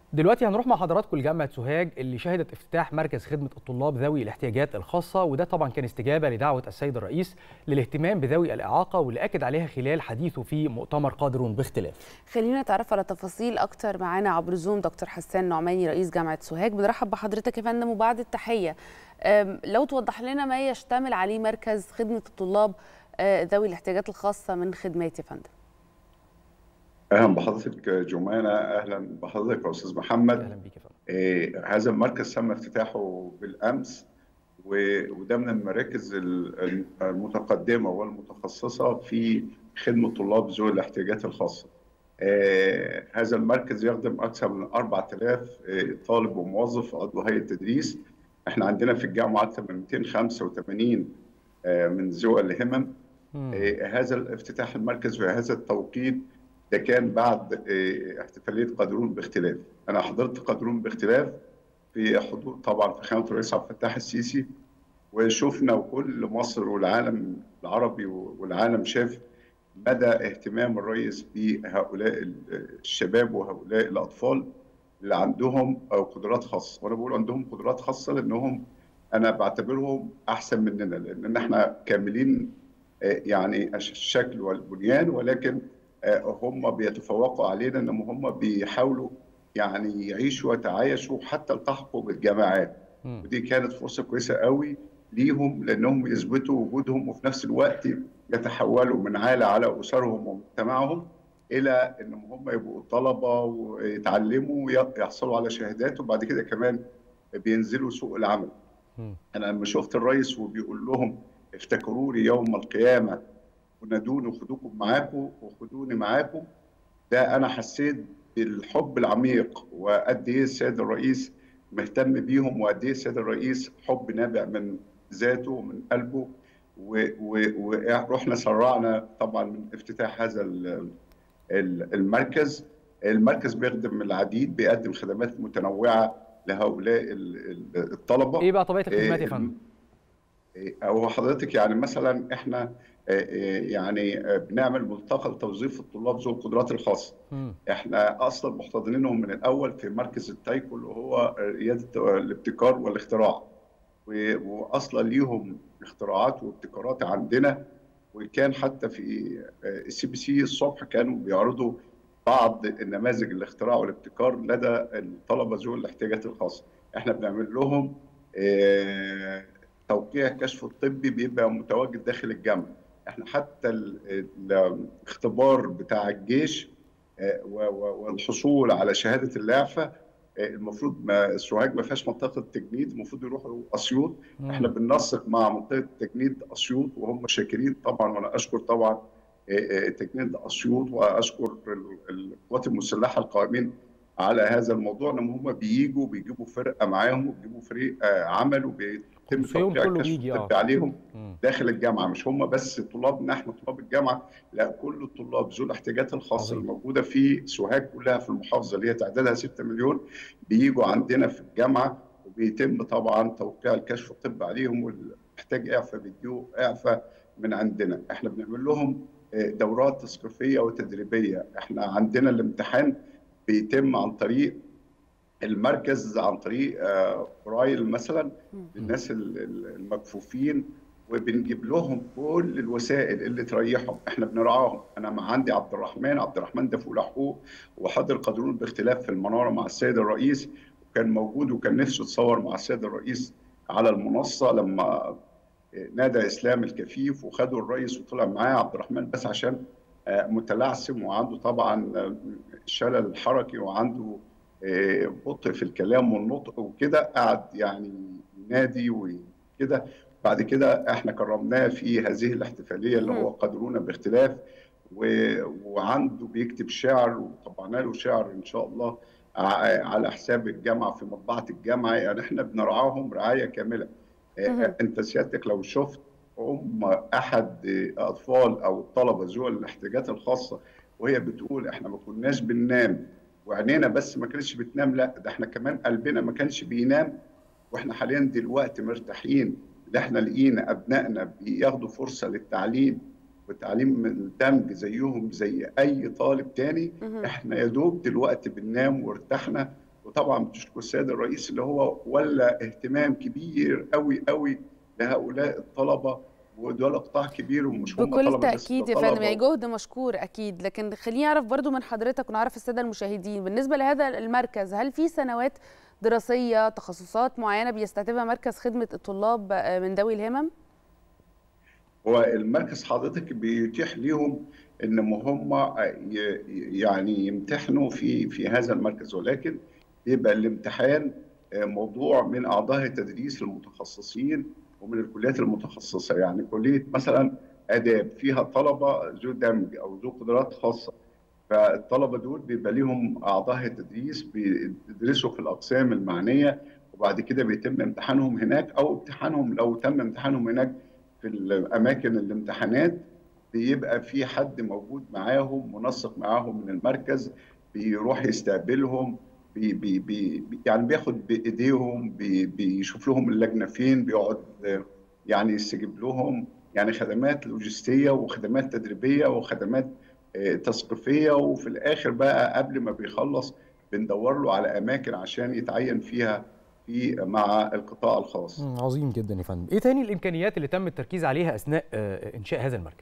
دلوقتي هنروح مع حضراتكم لجامعة سوهاج اللي شهدت افتتاح مركز خدمة الطلاب ذوي الاحتياجات الخاصة وده طبعا كان استجابة لدعوة السيد الرئيس للاهتمام بذوي الإعاقة واللي أكد عليها خلال حديثه في مؤتمر قادرون باختلاف خلينا نتعرف على تفاصيل اكتر معانا عبر زوم دكتور حسان نعماني رئيس جامعه سوهاج بنرحب بحضرتك يا فندم وبعد التحيه أم، لو توضح لنا ما يشتمل عليه مركز خدمه الطلاب آه، ذوي الاحتياجات الخاصه من خدمات يا فندم اهلا بحضرتك جمانه اهلا بحضرتك يا استاذ محمد أهلا بيك يا فندم إيه هذا المركز تم افتتاحه بالامس و- وده من المراكز ال- المتقدمه والمتخصصه في خدمه طلاب ذوي الاحتياجات الخاصه. إيه هذا المركز يخدم اكثر من 4000 إيه، طالب وموظف عضو هيئه تدريس. احنا عندنا في الجامعه اكثر من 285 آه، من ذوي الهمم مم. إيه، هذا الافتتاح المركز في هذا التوقيت ده كان بعد إيه، احتفاليه قادرون باختلاف انا حضرت قادرون باختلاف في حضور طبعا في خيمه الرئيس عبد الفتاح السيسي وشفنا وكل مصر والعالم العربي والعالم شاف مدى اهتمام الرئيس بهؤلاء الشباب وهؤلاء الاطفال اللي عندهم قدرات خاصه وانا بقول عندهم قدرات خاصه لانهم انا بعتبرهم احسن مننا لان احنا كاملين آه، يعني الشكل والبنيان ولكن آه، هم بيتفوقوا علينا ان هم بيحاولوا يعني يعيشوا ويتعايشوا حتى التحقوا بالجامعات مم. ودي كانت فرصه كويسه قوي ليهم لانهم يثبتوا وجودهم وفي نفس الوقت يتحولوا من عالة على اسرهم ومجتمعهم الى ان هم يبقوا طلبه ويتعلموا ويحصلوا على شهادات وبعد كده كمان بينزلوا سوق العمل. مم. انا لما شفت الرئيس وبيقول لهم افتكروني يوم القيامه ونادوني وخدوكم معاكم وخدوني معاكم ده انا حسيت بالحب العميق وقد ايه السيد الرئيس مهتم بيهم وقد ايه السيد الرئيس حب نابع من ذاته ومن قلبه و- و- ورحنا سرعنا طبعا من افتتاح هذا ال- ال- المركز المركز بيخدم العديد بيقدم خدمات متنوعه لهؤلاء ال- ال- الطلبه إيه بقى طبيعة الخدمات يا إيه، فندم؟ إيه، هو حضرتك يعني مثلا احنا آه، آه، يعني آه، بنعمل ملتقى لتوظيف الطلاب ذوي القدرات الخاصه مم. احنا اصلا محتضنينهم من الاول في مركز التايكو اللي هو رياده الابتكار والاختراع و- واصلا ليهم اختراعات وابتكارات عندنا وكان حتى في السي بي سي الصبح كانوا بيعرضوا بعض النماذج الاختراع والابتكار لدى الطلبه ذوي الاحتياجات الخاصه احنا بنعمل لهم آه، توقيع الكشف الطبي بيبقى متواجد داخل الجامعه احنا حتى ال- الاختبار بتاع الجيش آه، و- و- والحصول على شهاده الاعفاء آه، المفروض ما سوهاج ما فيهاش منطقه تجنيد المفروض يروحوا اسيوط مم. احنا بننسق مع منطقه تجنيد اسيوط وهم شاكرين طبعا وانا اشكر طبعا آه، آه، تجنيد اسيوط واشكر ال- القوات المسلحه القائمين على هذا الموضوع ان هم بييجوا بيجيبوا فرقه معاهم وبيجيبوا فريق آه، عمل وبيتم كونسيوم توقيع كله الكشف بيجي، آه. الطبي عليهم مم. داخل الجامعه مش هم بس طلابنا احنا طلاب الجامعه لا كل الطلاب ذو الاحتياجات الخاصه عظيم. الموجوده في سوهاج كلها في المحافظه اللي هي تعدادها 6 مليون بيجوا عندنا في الجامعه وبيتم طبعا توقيع الكشف الطبي عليهم واللي محتاج اعفاء بيديله اعفاء من عندنا احنا بنعمل لهم آه، دورات تثقيفيه وتدريبيه احنا عندنا الامتحان بيتم عن طريق المركز عن طريق آه، برايل مثلا للناس ال- ال- المكفوفين وبنجيب لهم كل الوسائل اللي تريحهم احنا بنرعاهم انا مع عندي عبد الرحمن عبد الرحمن ده فوق حقوق وحاضر قانون باختلاف في المناره مع السيد الرئيس وكان موجود وكان نفسه يتصور مع السيد الرئيس على المنصه لما نادى اسلام الكفيف وخدوا الرئيس وطلع معاه عبد الرحمن بس عشان آه، متلعثم وعنده طبعا آه، شلل حركي وعنده آه، بطء في الكلام والنطق وكده قعد يعني ينادي وكده بعد كده احنا كرمناه في هذه الاحتفاليه اللي هو قدرونا باختلاف و- وعنده بيكتب شعر وطبعنا له شعر ان شاء الله ع- على حساب الجامعه في مطبعه الجامعه يعني احنا بنرعاهم رعايه كامله آه، مهم. انت سيادتك لو شفت ام احد اطفال او الطلبه ذوي الاحتياجات الخاصه وهي بتقول احنا ما كناش بننام وعينينا بس ما كانتش بتنام لا ده احنا كمان قلبنا ما كانش بينام واحنا حاليا دلوقتي مرتاحين ان احنا لقينا ابنائنا بياخدوا فرصه للتعليم والتعليم من دمج زيهم زي اي طالب تاني مهم. احنا يا دوب دلوقتي بننام وارتحنا وطبعا بتشكر السيد الرئيس اللي هو ولى اهتمام كبير قوي قوي لهؤلاء الطلبه ودول قطاع كبير ومش هم بكل طلبه بس تاكيد يا ده طلبة فندم يعني جهد مشكور اكيد لكن خليني اعرف برضو من حضرتك ونعرف الساده المشاهدين بالنسبه لهذا المركز هل في سنوات دراسيه تخصصات معينه بيستهدفها مركز خدمه الطلاب آه، من ذوي الهمم هو المركز حضرتك بيتيح ليهم ان هم ي- يعني يمتحنوا في في هذا المركز ولكن يبقى الامتحان موضوع من اعضاء التدريس المتخصصين ومن الكليات المتخصصه يعني كليه مثلا اداب فيها طلبه ذو دمج او ذو قدرات خاصه فالطلبه دول بيبقى ليهم اعضاء التدريس بيدرسوا في الاقسام المعنيه وبعد كده بيتم امتحانهم هناك او امتحانهم لو تم امتحانهم هناك في الاماكن الامتحانات بيبقى في حد موجود معاهم منسق معاهم من المركز بيروح يستقبلهم بي بي بي يعني بياخد بايديهم بي بيشوف لهم اللجنه فين بيقعد يعني يستجيب لهم يعني خدمات لوجستيه وخدمات تدريبيه وخدمات آه، تثقيفيه وفي الاخر بقى قبل ما بيخلص بندور له على اماكن عشان يتعين فيها في مع القطاع الخاص. مم، عظيم جدا يا فندم ايه تاني الامكانيات اللي تم التركيز عليها اثناء آه، انشاء هذا المركز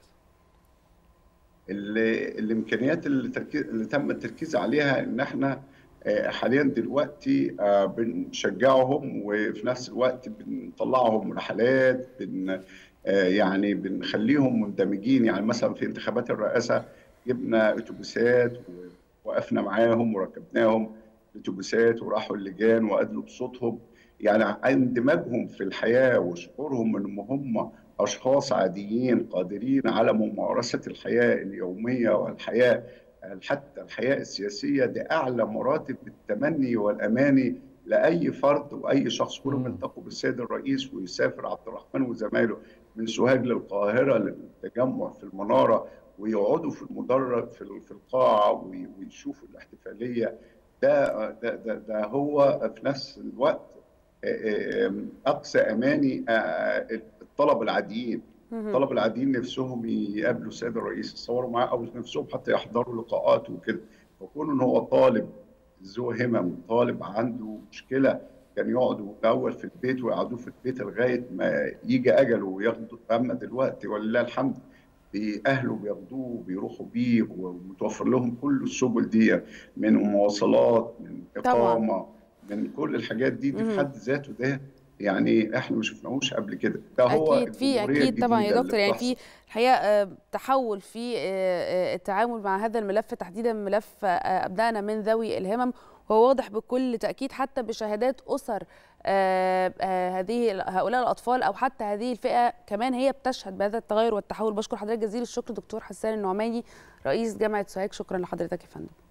ال- الامكانيات اللي, تركيز اللي تم التركيز عليها ان احنا آه، حاليا دلوقتي آه، بنشجعهم وفي نفس الوقت بنطلعهم رحلات بن آه، يعني بنخليهم مندمجين يعني مثلا في انتخابات الرئاسه جبنا اتوبيسات ووقفنا معاهم وركبناهم الاتوبيسات وراحوا اللجان وادلوا بصوتهم يعني اندماجهم في الحياه وشعورهم ان هم اشخاص عاديين قادرين على ممارسه الحياه اليوميه والحياه حتى الحياه السياسيه دي اعلى مراتب التمني والاماني لاي فرد واي شخص كلهم مم. يلتقوا بالسيد الرئيس ويسافر عبد الرحمن وزمايله من سوهاج للقاهره للتجمع في المناره ويقعدوا في المدرج في في القاعه وي- ويشوفوا الاحتفاليه ده ده ده, ده هو في نفس الوقت آه، آه، اقصى اماني آه، الطلبه العاديين مهم. الطلبه العاديين نفسهم يقابلوا السيد الرئيس يتصوروا معاه او نفسهم حتى يحضروا لقاءات وكده فكون ان هو طالب ذو همم طالب عنده مشكله كان يقعدوا الاول في البيت ويقعدوه في البيت لغايه ما يجي اجله وياخدوا اما دلوقتي ولله الحمد اهله بياخدوه وبيروحوا بيه ومتوفر لهم كل السبل دي من مواصلات من اقامه من كل الحاجات دي دي في مهم. حد ذاته ده يعني احنا ما شفناهوش قبل كده ده هو اكيد في الجمهورية اكيد طبعا يا الجديدة دكتور اللي يعني بتحصل. في الحقيقه آه، تحول في آه، آه، التعامل مع هذا الملف تحديدا ملف آه، ابنائنا من ذوي الهمم وهو واضح بكل تاكيد حتى بشهادات اسر آه، آه، هذه هؤلاء الاطفال او حتى هذه الفئه كمان هي بتشهد بهذا التغير والتحول بشكر حضرتك جزيل الشكر دكتور حسان النعماني رئيس جامعه سوهاج شكرا لحضرتك يا فندم